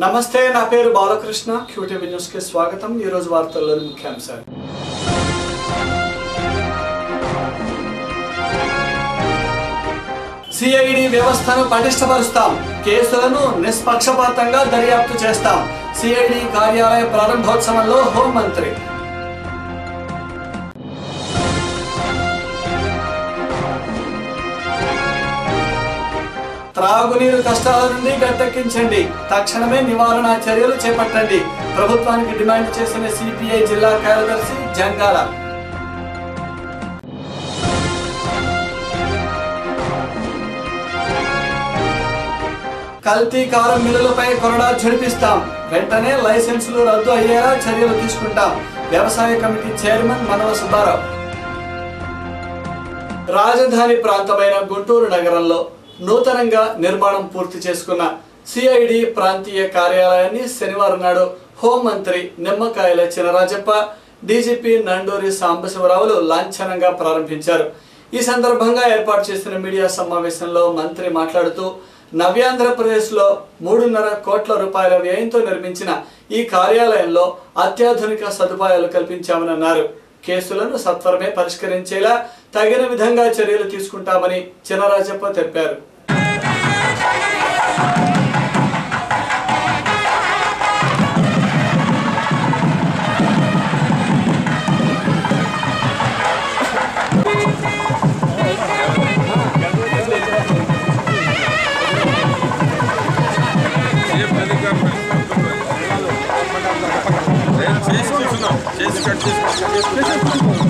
నమస్తే నా పేరు బాలకృష్ణ క్యూటీవీ న్యూస్ కి స్వాగతం ఈ రోజు వార్తల్లోని ముఖ్యాంశాలు సిఐడి వ్యవస్థను పటిష్టపరుస్తాం కేసులను నిష్పక్షపాతంగా దర్యాప్తు చేస్తాం సిఐడి కార్యాలయ ప్రారంభోత్సవంలో హోంమంత్రి త్రాగునీరు కష్టాల నుండి గట్టెక్కించండి తక్షణమే నివారణ చర్యలు చేపట్టండి ప్రభుత్వానికి డిమాండ్ చేసిన సిపిఐ జిల్లా కార్యదర్శి జంగాల కల్తీ కారం మిల్లులపై కొరడా ఝడిపిస్తాం వెంటనే లైసెన్సులు రద్దు అయ్యేలా చర్యలు తీసుకుంటాం వ్యవసాయ కమిటీ చైర్మన్ మనవ సుబ్బారావు రాజధాని ప్రాంతమైన గుంటూరు నగరంలో నూతనంగా నిర్మాణం పూర్తి చేసుకున్న సిఐడి ప్రాంతీయ కార్యాలయాన్ని శనివారం నాడు హోంమంత్రి నిమ్మకాయల చినరాజప్ప డీజీపీ నండూరి సాంబశివరావులు లాంఛనంగా ప్రారంభించారు ఈ సందర్భంగా ఏర్పాటు చేసిన మీడియా సమావేశంలో మంత్రి మాట్లాడుతూ నవ్యాంధ్రప్రదేశ్లో మూడున్నర కోట్ల రూపాయల వ్యయంతో నిర్మించిన ఈ కార్యాలయంలో అత్యాధునిక సదుపాయాలు కల్పించామన్నారు కేసులను సత్వరమే పరిష్కరించేలా తగిన విధంగా చర్యలు తీసుకుంటామని చినరాజప్ప తెలిపారు చేసి కూర్చున్నాం చేసి కట్ చేసి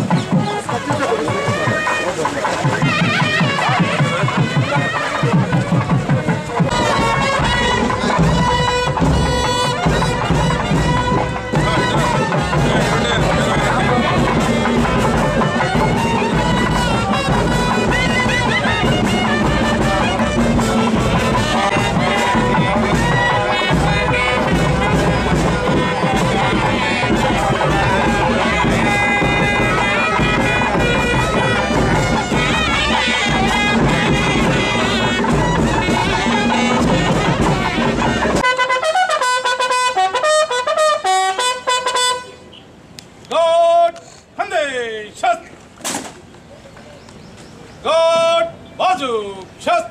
God Hande Shast God Bazu Shast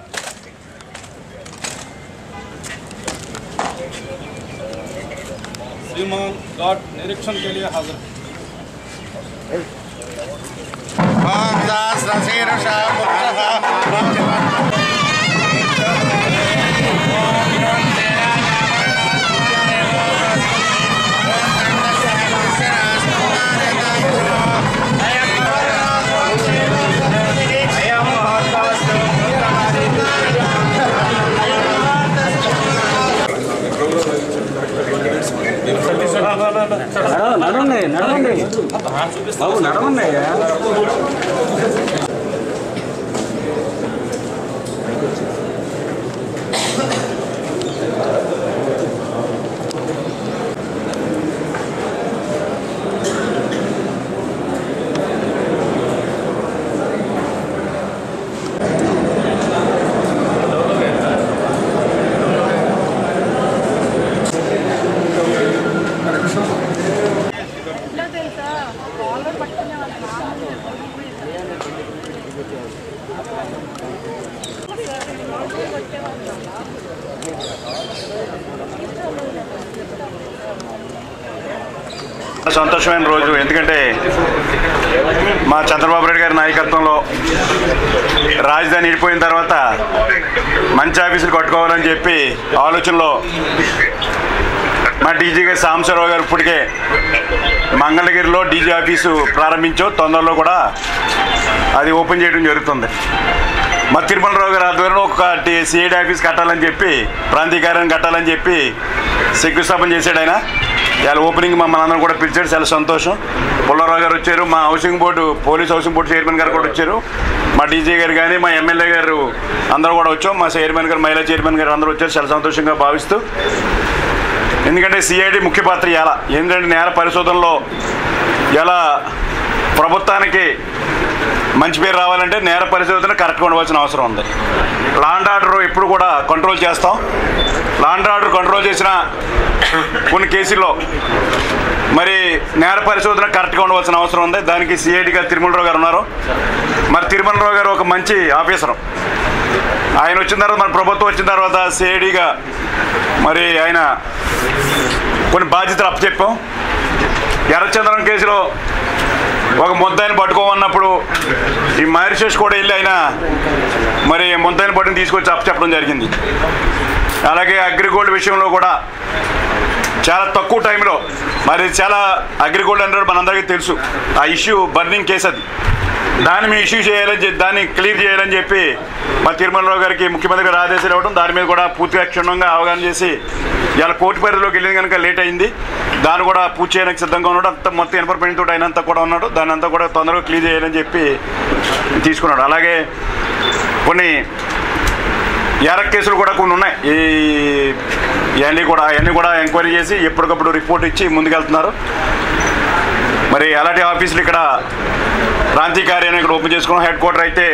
श्रीमान गॉड निरीक्षण के लिए हाजिर నడవండి నడవండి బాబు నడవండి ఎట్లా తెలుసా కాలర్ పట్టుకునే వాళ్ళు సంతోషమైన రోజు ఎందుకంటే మా చంద్రబాబు నాయుడు గారి నాయకత్వంలో రాజధాని ఇడిపోయిన తర్వాత మంచి ఆఫీసులు కట్టుకోవాలని చెప్పి ఆలోచనలో మా డీజీ గారు సాంబశివరావు గారు ఇప్పటికే మంగళగిరిలో డీజీ ఆఫీసు ప్రారంభించో తొందరలో కూడా అది ఓపెన్ చేయడం జరుగుతుంది మా తిరుమలరావు గారి ఆధ్వర్యంలో ఒక సిఐడి ఆఫీస్ కట్టాలని చెప్పి ప్రాంతీయ కార్యాలయం కట్టాలని చెప్పి శంకుస్థాపన చేశాడు ఆయన ఇవాళ ఓపెనింగ్ మమ్మల్ని అందరం కూడా పిలిచాడు చాలా సంతోషం పుల్లారావు గారు వచ్చారు మా housing board police housing board chairman గారు కూడా వచ్చారు మా డీజీ గారు కానీ మా ఎమ్మెల్యే గారు అందరూ కూడా వచ్చాం మా చైర్మన్ గారు మహిళా చైర్మన్ గారు అందరూ వచ్చారు చాలా సంతోషంగా భావిస్తూ ఎందుకంటే సిఐడి ముఖ్య పాత్ర ఎలా ఏంటంటే నేర పరిశోధనలో ఎలా ప్రభుత్వానికి మంచి పేరు రావాలంటే నేర పరిశోధన కరెక్ట్గా ఉండవలసిన అవసరం ఉంది లా అండ్ ఆర్డర్ ఎప్పుడు కూడా కంట్రోల్ చేస్తాం లాండ్ ఆర్డర్ కంట్రోల్ చేసిన కొన్ని కేసుల్లో మరి నేర పరిశోధన కరెక్ట్గా ఉండవలసిన అవసరం ఉంది దానికి సిఐడి గారు తిరుమలరావు గారు ఉన్నారు మరి తిరుమలరావు గారు ఒక మంచి ఆఫీసర్ ఆయన వచ్చిన తర్వాత మన ప్రభుత్వం వచ్చిన తర్వాత సిఐడిగా మరి ఆయన కొన్ని బాధ్యతలు అప్పచెప్పాం ఎర్రచంద్రం కేసులో ఒక ముద్దాయిని పట్టుకోమన్నప్పుడు ఈ మైరిషేష్ కూడా వెళ్ళి ఆయన మరి ముద్దాయిని పట్టుకుని తీసుకొచ్చి అప్పచెప్పడం జరిగింది అలాగే అగ్రిగోల్డ్ విషయంలో కూడా చాలా తక్కువ టైంలో మరి చాలా అగ్రిగోల్డ్ అంటే మనందరికీ తెలుసు ఆ ఇష్యూ బర్నింగ్ కేసు అది దాన్ని మేము ఇష్యూ చేయాలని చెప్పి దాన్ని క్లియర్ చేయాలని చెప్పి మా తిరుమలరావు గారికి ముఖ్యమంత్రి గారు ఆదేశాలు ఇవ్వడం దాని మీద కూడా పూర్తిగా క్షుణ్ణంగా అవగాహన చేసి ఇలా కోర్టు పరిధిలోకి వెళ్ళింది కనుక లేట్ అయింది దాన్ని కూడా పూర్తి చేయడానికి సిద్ధంగా ఉన్నాడు అంత మొత్తం ఇన్ఫర్మేషన్ తోటి అయినంత కూడా ఉన్నాడు దాన్ని అంతా కూడా తొందరగా క్లియర్ చేయాలని చెప్పి తీసుకున్నాడు అలాగే కొన్ని ఎర్ర కేసులు కూడా కొన్ని ఉన్నాయి ఈ ఇవన్నీ కూడా అవన్నీ కూడా ఎంక్వైరీ చేసి ఎప్పటికప్పుడు రిపోర్ట్ ఇచ్చి ముందుకెళ్తున్నారు మరి అలాంటి ఆఫీసులు ఇక్కడ ప్రాంతీయ కార్యాలయం ఇక్కడ ఓపెన్ చేసుకున్నాం హెడ్ క్వార్టర్ అయితే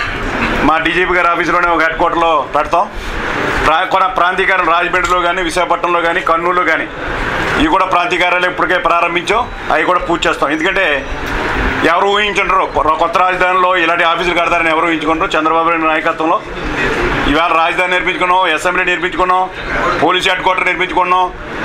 మా డీజీపీ గారి ఆఫీసులోనే ఒక హెడ్ క్వార్టర్లో పెడతాం ప్రా కొన ప్రాంతీయ కార్యాలయం రాజమండ్రిలో కానీ విశాఖపట్నంలో కానీ కర్నూలులో కానీ ఇవి కూడా ప్రాంతీయ కార్యాలయం ఇప్పటికే ప్రారంభించాం అవి కూడా పూర్తి చేస్తాం ఎందుకంటే ఎవరు ఊహించుంటారు కొత్త రాజధానిలో ఇలాంటి ఆఫీసులు కడతారని ఎవరు ఊహించుకుంటారు చంద్రబాబు నాయుడు నాయకత్వంలో ఇవాళ రాజధాని నిర్మించుకున్నాం అసెంబ్లీ నిర్మించుకున్నాం పోలీస్ హెడ్ క్వార్టర్ నిర్మించుకున్నాం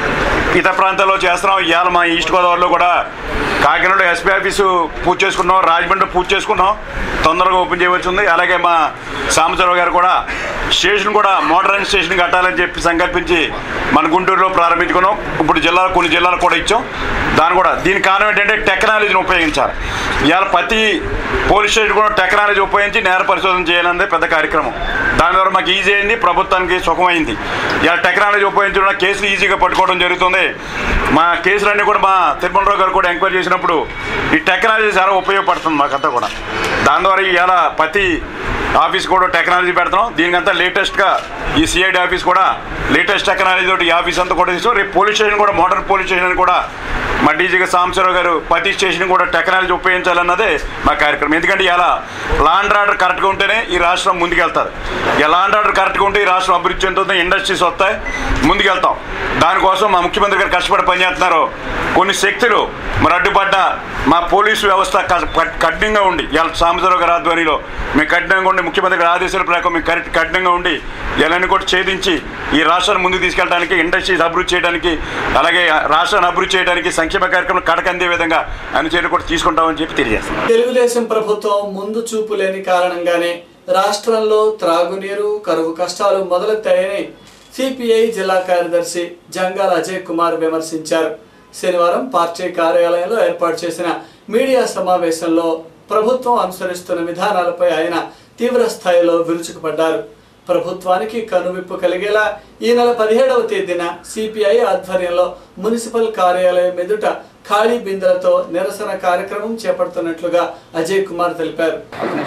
ఇతర ప్రాంతాల్లో చేస్తున్నాం ఇవాళ మా ఈస్ట్ గోదావరిలో కూడా కాకినాడ ఎస్పీ ఆఫీసు పూర్తి చేసుకున్నాం రాజమండ్రి పూర్తి చేసుకున్నాం తొందరగా ఓపెన్ చేయవచ్చు ఉంది అలాగే మా సాంబచరావు గారు కూడా స్టేషన్ కూడా మోడర్న్ స్టేషన్ కట్టాలని చెప్పి సంకల్పించి మన గుంటూరులో ప్రారంభించుకున్నాం ఇప్పుడు జిల్లాలు కొన్ని జిల్లాలు కూడా ఇచ్చాం దాని కూడా దీని కారణం ఏంటంటే టెక్నాలజీని ఉపయోగించాలి ఇవాళ ప్రతి పోలీస్ స్టేషన్ కూడా టెక్నాలజీ ఉపయోగించి నేర పరిశోధన చేయాలన్నది పెద్ద కార్యక్రమం దాని ద్వారా మాకు ఈజీ అయింది ప్రభుత్వానికి సుఖమైంది ఇలా టెక్నాలజీ ఉపయోగించడం కేసులు ఈజీగా పట్టుకోవడం జరుగుతుంది మా కేసులన్నీ కూడా మా తిరుమలరావు గారు కూడా ఎంక్వైరీ చేసినప్పుడు ఈ టెక్నాలజీ చాలా ఉపయోగపడుతుంది మాకంతా కూడా దాని ద్వారా ఇవాళ ప్రతి ఆఫీస్ కూడా టెక్నాలజీ పెడుతున్నాం దీనికంతా లేటెస్ట్గా ఈ సిఐడి ఆఫీస్ కూడా లేటెస్ట్ టెక్నాలజీ తోటి ఈ ఆఫీస్ అంతా కూడా తీసుకో రేపు పోలీస్ స్టేషన్ కూడా మోడర్న్ పోలీస్ స్టేషన్ కూడా మా డీజీగా సాంబశివరావు గారు ప్రతి స్టేషన్ కూడా టెక్నాలజీ ఉపయోగించాలన్నదే మా కార్యక్రమం ఎందుకంటే ఇలా లాండ్ ఆర్డర్ కరెక్ట్గా ఉంటేనే ఈ రాష్ట్రం ముందుకెళ్తారు ఇలా లాండ్ ఆర్డర్ కరెక్ట్గా ఉంటే ఈ రాష్ట్రం అభివృద్ధి చెందుతుంది ఇండస్ట్రీస్ వస్తాయి ముందుకెళ్తాం దానికోసం మా ముఖ్యమంత్రి గారు కష్టపడి పనిచేస్తున్నారు కొన్ని శక్తులు మరి అడ్డుపడ్డ మా పోలీసు వ్యవస్థ క- కట్- కఠినంగా ఉండి ఇలా సాంబశివరావు గారి ఆధ్వర్యంలో మేము కఠినంగా ఉండి ముఖ్యమంత్రి గారి ఆదేశాల ప్రకారం మేము కరెక్ట్ కఠినంగా ఉండి ఇలాన్ని కూడా ఛేదించి ఈ రాష్ట్రాన్ని ముందుకు తీసుకెళ్ళడానికి ఇండస్ట్రీస్ అభివృద్ధి చేయడానికి అలాగే రాష్ట్రాన్ని అభివృద్ధి చేయడానికి సంక్షేమ కార్యక్రమం కడకందే విధంగా అన్ని చర్యలు కూడా తీసుకుంటామని చెప్పి తెలియజేస్తాం తెలుగుదేశం ప్రభుత్వం ముందు చూపు లేని కారణంగానే రాష్ట్రంలో త్రాగునీరు కరువు కష్టాలు మొదలెత్తాయని సిపిఐ జిల్లా కార్యదర్శి జంగాల అజయ్ కుమార్ విమర్శించారు శనివారం పార్టీ కార్యాలయంలో ఏర్పాటు చేసిన మీడియా సమావేశంలో ప్రభుత్వం అనుసరిస్తున్న విధానాలపై ఆయన తీవ్ర స్థాయిలో విరుచుకుపడ్డారు ప్రభుత్వానికి కనువిప్పు కలిగేలా ఈ నెల పదిహేడవ తేదీన సిపిఐ ఆధ్వర్యంలో మున్సిపల్ కార్యాలయం ఎదుట ఖాళీ బిందెలతో నిరసన కార్యక్రమం చేపడుతున్నట్లుగా అజయ్ కుమార్ తెలిపారు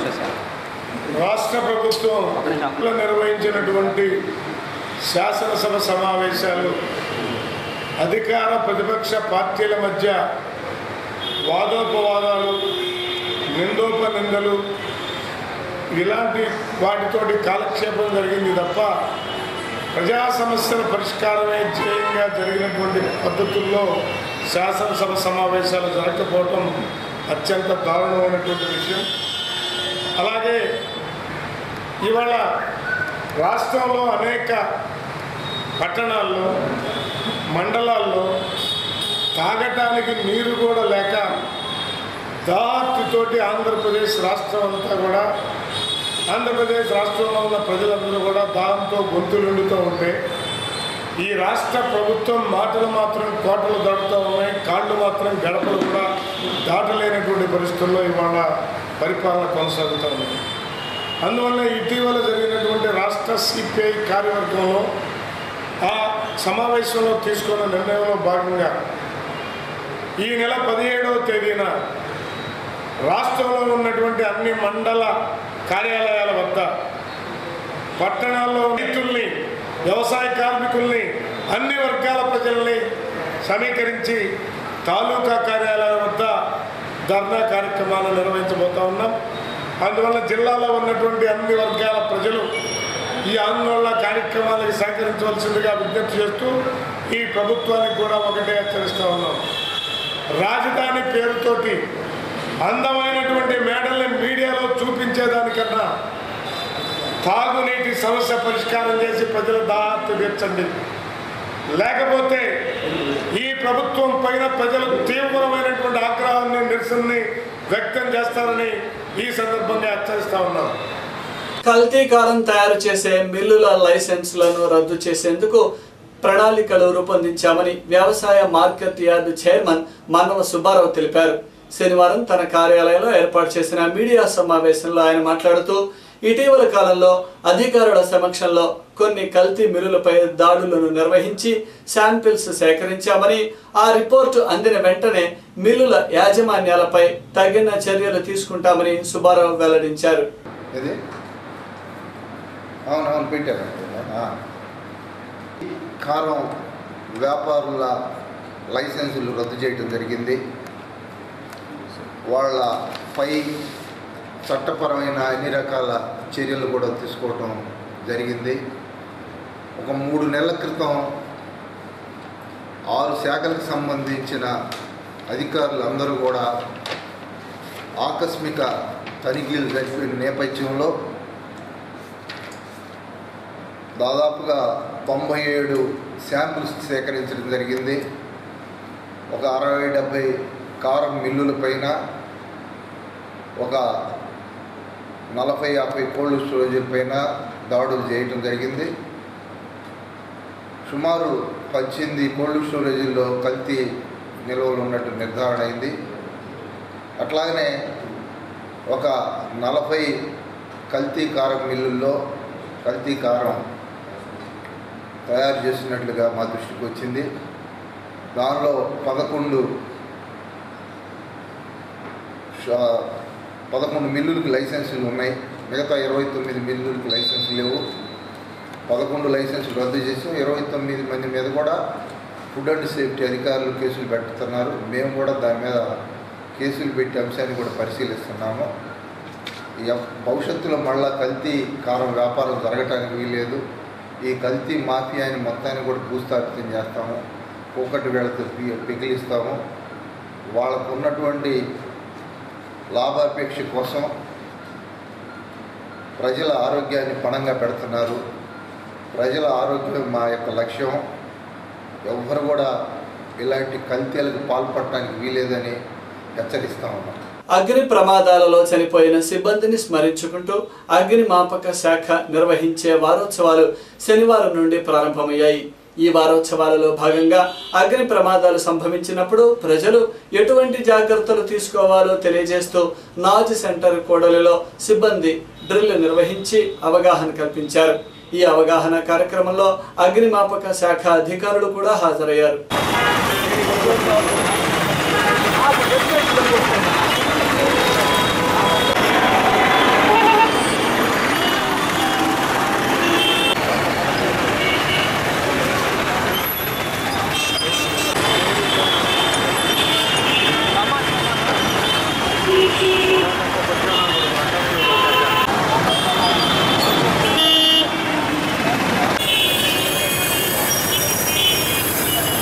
రాష్ట్ర ప్రభుత్వం నిర్వహించినటువంటి శాసనసభ సమావేశాలు అధికార ప్రతిపక్ష పార్టీల మధ్య వాదోపవాదాలు నిందోపనిందలు ఇలాంటి వాటితోటి కాలక్షేపం జరిగింది తప్ప ప్రజా సమస్యల పరిష్కారమే ధ్యేయంగా జరిగినటువంటి పద్ధతుల్లో శాసనసభ సమావేశాలు జరగకపోవటం అత్యంత దారుణమైనటువంటి విషయం అలాగే ఇవాళ రాష్ట్రంలో అనేక పట్టణాల్లో మండలాల్లో తాగటానికి నీరు కూడా లేక దాహత్తుతోటి ఆంధ్రప్రదేశ్ రాష్ట్రం అంతా కూడా ఆంధ్రప్రదేశ్ రాష్ట్రంలో ఉన్న ప్రజలందరూ కూడా దాహంతో గొంతులుండుతూ ఉంటే ఈ రాష్ట్ర ప్రభుత్వం మాటలు మాత్రం కోటలు దాటుతూ ఉన్నాయి కాళ్ళు మాత్రం గడపలు కూడా దాటలేనటువంటి పరిస్థితుల్లో ఇవాళ పరిపాలన కొనసాగుతూ ఉంది అందువల్ల ఇటీవల జరిగినటువంటి రాష్ట్ర సిపిఐ కార్యవర్గంలో ఆ సమావేశంలో తీసుకున్న నిర్ణయంలో భాగంగా ఈ నెల పదిహేడవ తేదీన రాష్ట్రంలో ఉన్నటువంటి అన్ని మండల కార్యాలయాల వద్ద పట్టణాల్లో రైతుల్ని వ్యవసాయ కార్మికుల్ని అన్ని వర్గాల ప్రజల్ని సమీకరించి తాలూకా కార్యాలయాల వద్ద ధర్నా కార్యక్రమాలు నిర్వహించబోతా ఉన్నాం అందువల్ల జిల్లాలో ఉన్నటువంటి అన్ని వర్గాల ప్రజలు ఈ ఆందోళన కార్యక్రమాలకు సహకరించవలసిందిగా విజ్ఞప్తి చేస్తూ ఈ ప్రభుత్వానికి కూడా ఒకటే హెచ్చరిస్తూ ఉన్నాం రాజధాని పేరుతోటి అందమైనటువంటి మేడల్ని మీడియాలో చూపించేదానికన్నా తాగునీటి సమస్య పరిష్కారం చేసి ప్రజల దాహత్తు తీర్చండి లేకపోతే ఈ ప్రభుత్వం పైన ప్రజలు తీవ్రమైనటువంటి ఆగ్రహాన్ని నిరసనని వ్యక్తం చేస్తారని ఈ సందర్భంగా హెచ్చరిస్తా ఉన్నాం కల్తీ కారం తయారు చేసే మిల్లుల లైసెన్సులను రద్దు చేసేందుకు ప్రణాళికలు రూపొందించామని వ్యవసాయ market yard chairman Mannava Subbarao తెలిపారు శనివారం తన కార్యాలయంలో ఏర్పాటు చేసిన మీడియా సమావేశంలో ఆయన మాట్లాడుతూ ఇటీవల కాలంలో అధికారుల సమక్షంలో కొన్ని కల్తీ మిల్లులపై దాడులను నిర్వహించి శాంపిల్స్ సేకరించామని ఆ రిపోర్టు అందిన వెంటనే మిల్లుల యాజమాన్యాలపై తగిన చర్యలు తీసుకుంటామని సుబ్బారావు వెల్లడించారు ఇది అవునవును పెట్టారు ఆ. కారం వ్యాపారుల లైసెన్సులు రద్దు చేయడం జరిగింది వాళ్ళ పై చట్టపరమైన అన్ని రకాల చర్యలు కూడా తీసుకోవటం జరిగింది ఒక మూడు నెలల క్రితం ఆరు శాఖలకు సంబంధించిన అధికారులు అందరూ కూడా ఆకస్మిక తనిఖీలు జరిపిన నేపథ్యంలో దాదాపుగా తొంభై ఏడు శాంపిల్స్ సేకరించడం జరిగింది ఒక అరవై డెబ్బై కారం మిల్లుల పైన ఒక నలభై యాభై కోల్డ్ స్టోరేజీల పైన దాడులు చేయటం జరిగింది సుమారు పద్దెనిమిది కోల్డ్ స్టోరేజీల్లో కల్తీ నిల్వలు ఉన్నట్టు నిర్ధారణ అయింది అట్లాగనే ఒక నలభై కల్తీ కారం మిల్లుల్లో కల్తీ కారం తయారు చేసినట్లుగా మా దృష్టికి వచ్చింది దానిలో పదకొండు షా- పదకొండు మిల్లులకు లైసెన్సులు ఉన్నాయి మిగతా ఇరవై తొమ్మిది మిల్లులకు లైసెన్సులు లేవు పదకొండు లైసెన్సులు రద్దు చేసాం ఇరవై తొమ్మిది మంది మీద కూడా ఫుడ్ అండ్ సేఫ్టీ అధికారులు కేసులు పెడుతున్నారు మేము కూడా దాని మీద కేసులు పెట్టి అంశాన్ని కూడా పరిశీలిస్తున్నాము ఈ భవిష్యత్తులో మళ్ళా కల్తీ కారం వ్యాపారం జరగటానికి వీలేదు ఈ కల్తీ మాఫియాని మొత్తాన్ని కూడా భూస్థాపితం చేస్తాము ఒకటి వేళతో పి- పిగిలిస్తాము వాళ్ళకు ఉన్నటువంటి లాభాపేక్ష కోసం ప్రజల ఆరోగ్యాన్ని పణంగా పెడుతున్నారు ప్రజల ఆరోగ్యం మా యొక్క లక్ష్యం ఎవ్వరు కూడా ఇలాంటి కల్తీలకు పాల్పడటానికి వీలేదని హెచ్చరిస్తా ఉన్నాం అగ్ని ప్రమాదాలలో చనిపోయిన సిబ్బందిని స్మరించుకుంటూ అగ్నిమాపక శాఖ నిర్వహించే వారోత్సవాలు శనివారం నుండి ప్రారంభమయ్యాయి ఈ వారోత్సవాలలో భాగంగా అగ్ని ప్రమాదాలు సంభవించినప్పుడు ప్రజలు ఎటువంటి జాగ్రత్తలు తీసుకోవాలో తెలియజేస్తూ నాజ్ సెంటర్ కోడలిలో సిబ్బంది డ్రిల్ నిర్వహించి అవగాహన కల్పించారు ఈ అవగాహన కార్యక్రమంలో అగ్నిమాపక శాఖ అధికారులు కూడా హాజరయ్యారు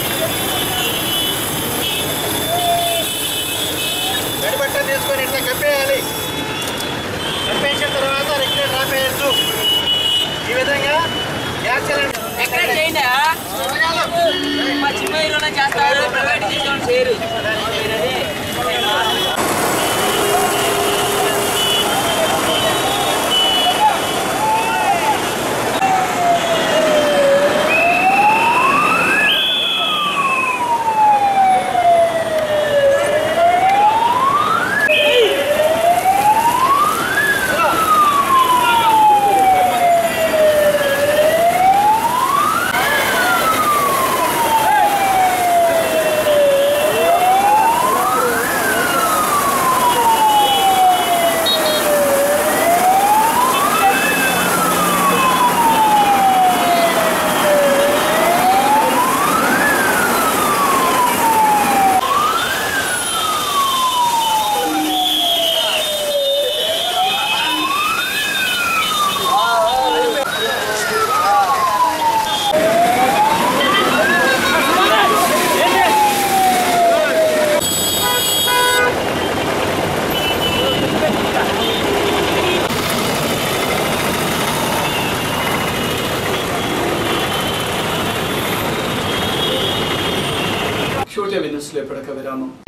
తీసుకొని ఇట్లా కప్పే టీవీ న్యూస్లో ఇప్పటిక విరామం